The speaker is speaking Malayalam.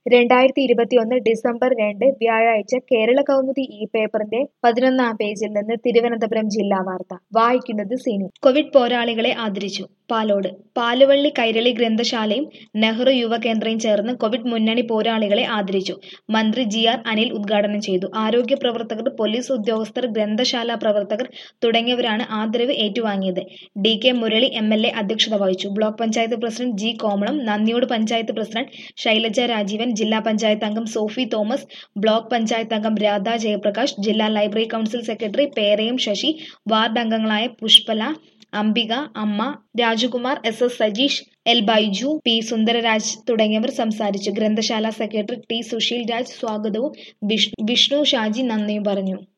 രണ്ടായിരത്തി ഇരുപത്തിയൊന്ന് ഡിസംബർ രണ്ട് വ്യാഴാഴ്ച കേരള കൗമുദി ഈ പേപ്പറിന്റെ പതിനൊന്നാം പേജിൽ നിന്ന് തിരുവനന്തപുരം ജില്ലാ വാർത്ത വായിക്കുന്നത് സിനി കോവിഡ് പോരാളികളെ ആദരിച്ചു പാലോട് പാലുവള്ളി കൈരളി ഗ്രന്ഥശാലയും നെഹ്റു യുവകേന്ദ്രയും ചേർന്ന് കോവിഡ് മുന്നണി പോരാളികളെ ആദരിച്ചു മന്ത്രി ജി ആർ അനിൽ ഉദ്ഘാടനം ചെയ്തു ആരോഗ്യ പ്രവർത്തകർ പോലീസ് ഉദ്യോഗസ്ഥർ ഗ്രന്ഥശാല പ്രവർത്തകർ തുടങ്ങിയവരാണ് ആദരവ് ഏറ്റുവാങ്ങിയത് D K Murali M L A അധ്യക്ഷത വഹിച്ചു block panchayat president G Komalam Nandiyode panchayat president Shailaja Rajeevan ജില്ലാ പഞ്ചായത്ത് അംഗം സോഫി തോമസ് ബ്ലോക്ക് പഞ്ചായത്ത് അംഗം രാധ ജയപ്രകാശ് ജില്ലാ library council secretary Perayam Sasi ward അംഗങ്ങളായ Pushpala Ambika Amma Rajkumar S S Sajeesh L Baiju P Sundararaj തുടങ്ങിയവർ സംസാരിച്ചു ഗ്രന്ഥശാല സെക്രട്ടറി ടി സുശീൽ രാജ് സ്വാഗതവും വിഷ്ണു ഷാജി നന്ദിയും പറഞ്ഞു